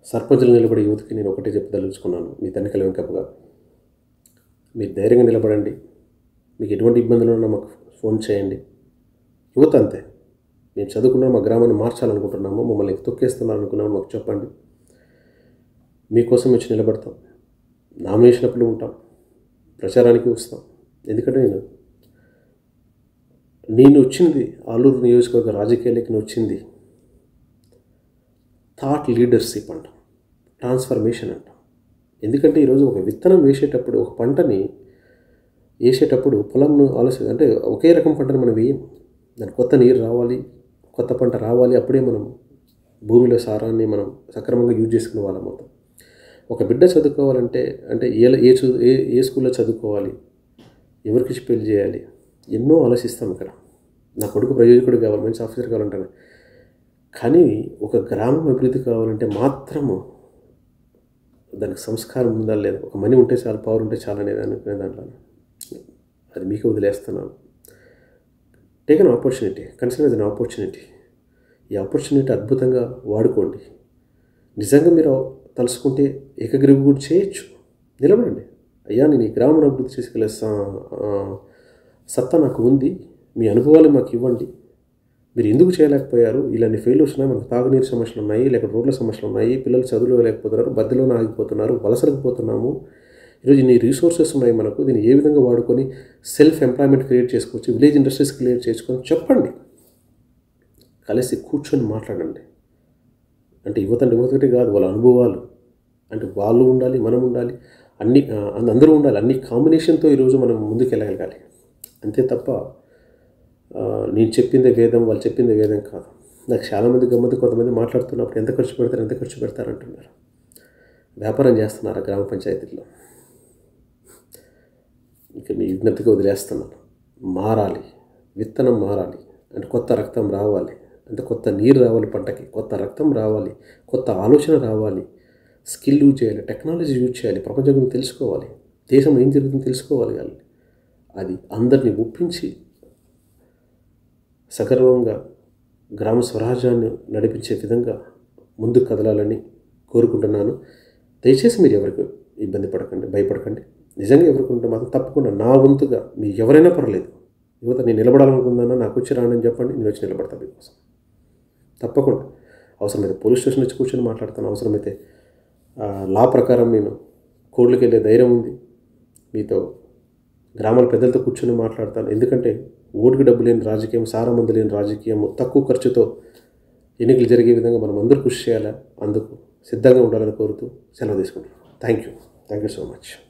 సర్పంచులు నిలబడే యువతకి నేను ఒకటే చెప్పదలుచుకున్నాను మీ తనిఖీల వెంకప్పగా మీరు ధైర్యంగా నిలబడండి మీకు ఎటువంటి ఇబ్బందులు ఉన్నా మాకు ఫోన్ చేయండి యువత అంతే మేము చదువుకున్నాం మా గ్రామాన్ని మార్చాలనుకుంటున్నాము మమ్మల్ని తొక్కేస్తున్నారు అనుకున్నాము మాకు చెప్పండి మీకోసం వచ్చి నిలబడతాం నామినేషన్ అప్పుడు ఉంటాం ప్రచారానికి వస్తాం ఎందుకంటే నేను నేను వచ్చింది ఆలూరు నియోజకవర్గ రాజకీయాలకి నేను వచ్చింది థాట్ లీడర్షిప్ అంటాం ట్రాన్స్ఫర్మేషన్ అంటాం ఎందుకంటే ఈరోజు ఒక విత్తనం వేసేటప్పుడు ఒక పంటని వేసేటప్పుడు పొలంను ఆలోచన అంటే ఒకే రకం పంటను మనం వేయం దాని కొత్త నీరు రావాలి కొత్త పంట రావాలి అప్పుడే మనం భూమిలో సారాన్ని మనం సక్రమంగా యూజ్ చేసుకునే వాళ్ళం అవుతాం ఒక బిడ్డ చదువుకోవాలంటే అంటే ఏ ఏ చదువు ఏ ఏ స్కూల్లో చదువుకోవాలి ఎవరికి పెళ్లి చేయాలి ఎన్నో ఆలోచిస్తాం ఇక్కడ నా కొడుకు ప్రయోజకుడు కావాలి మంచి ఆఫీసర్ కావాలంటాను కానీ ఒక గ్రామం అభివృద్ధి కావాలంటే మాత్రము దానికి సంస్కారం ఉందా లేదా ఒక మనీ ఉంటే చాలు పవర్ ఉంటే చాలు అనేది అనుకునే దాంట్లో అది మీకు వదిలేస్తున్నాను take an opportunity consider an opportunity ఈ ఆపర్చునిటీ అద్భుతంగా వాడుకోండి నిజంగా మీరు తలుసుకుంటే ఏకగ్రీవి కూడా చేయొచ్చు నిలబడండి అయ్యా నేను ఈ గ్రామం అభివృద్ధి చేసుకెళ్ళే సత్తా నాకు ఉంది మీ అనుభవాలు మాకు ఇవ్వండి మీరు ఎందుకు చేయలేకపోయారు ఇలాంటి ఫెయిల్యూర్స్ ఉన్నాయి మనకు తాగునీరు సమస్యలు ఉన్నాయి లేక రోడ్ల సమస్యలు ఉన్నాయి పిల్లలు చదువులు లేకపోతున్నారు బద్దెలోనే ఆగిపోతున్నారు వలసలకు పోతున్నాము ఈరోజు ఇన్ని రీసోర్సెస్ ఉన్నాయి మనకు దీన్ని ఏ విధంగా వాడుకొని సెల్ఫ్ ఎంప్లాయ్మెంట్ క్రియేట్ చేసుకోవచ్చు విలేజ్ ఇండస్ట్రీస్ క్రియేట్ చేసుకొని చెప్పండి కలిసి కూర్చొని మాట్లాడండి అంటే యువత అంటే యువతటే కాదు వాళ్ళ అనుభవాలు అంటే వాళ్ళు ఉండాలి మనం ఉండాలి అన్ని అందరూ ఉండాలి అన్ని కాంబినేషన్తో ఈరోజు మనం ముందుకు వెళ్ళగలగాలి అంతే తప్ప నేను చెప్పిందే వేదం వాళ్ళు చెప్పిందే వేదం కాదు నాకు చాలామంది గమ్మతి కొంతమంది మాట్లాడుతున్నప్పుడు ఎంత ఖర్చు పెడతారు ఎంత ఖర్చు పెడతారు అంటున్నారు వ్యాపారం చేస్తున్నారు గ్రామ పంచాయతీల్లో ఇక మీ విజ్ఞప్తిగా వదిలేస్తున్నాను మారాలి విత్తనం మారాలి అంటే కొత్త రక్తం రావాలి అంటే కొత్త నీరు రావాలి పంటకి కొత్త రక్తం రావాలి కొత్త ఆలోచన రావాలి స్కిల్ యూజ్ చేయాలి టెక్నాలజీ యూజ్ చేయాలి ప్రపంచం గురించి తెలుసుకోవాలి దేశంలో ఏం జరుగుతుందో తెలుసుకోవాలి కానీ అది అందరినీ ఒప్పించి సగర్వంగా గ్రామ స్వరాజ్యాన్ని నడిపించే విధంగా ముందుకు కదలాలని కోరుకుంటున్నాను దయచేసి మీరు ఎవరికి ఇబ్బంది పడకండి భయపడకండి నిజంగా ఎవరికి ఉంటే మాత్రం తప్పకుండా నా వంతుగా మీరు ఎవరైనా పర్లేదు యువత నేను నిలబడాలనుకుందానా నాకు వచ్చి రానని చెప్పండి నేను వచ్చి నిలబడతాను మీకోసం తప్పకుండా అవసరమైతే పోలీస్ స్టేషన్ వచ్చి కూర్చొని మాట్లాడతాను అవసరమైతే లా ప్రకారం నేను కోర్టులకు వెళ్ళే ధైర్యం ఉంది మీతో గ్రామాల పెద్దలతో కూర్చొని మాట్లాడతాను ఎందుకంటే ఓటుకు డబ్బు లేని రాజకీయం సారమందు లేని రాజకీయం తక్కువ ఖర్చుతో ఎన్నికలు జరిగే విధంగా మనం అందరూ కృషి చేయాలి అందుకు సిద్ధంగా ఉండాలని కోరుతూ సెలవు తీసుకుంటున్నాను thank you thank you so much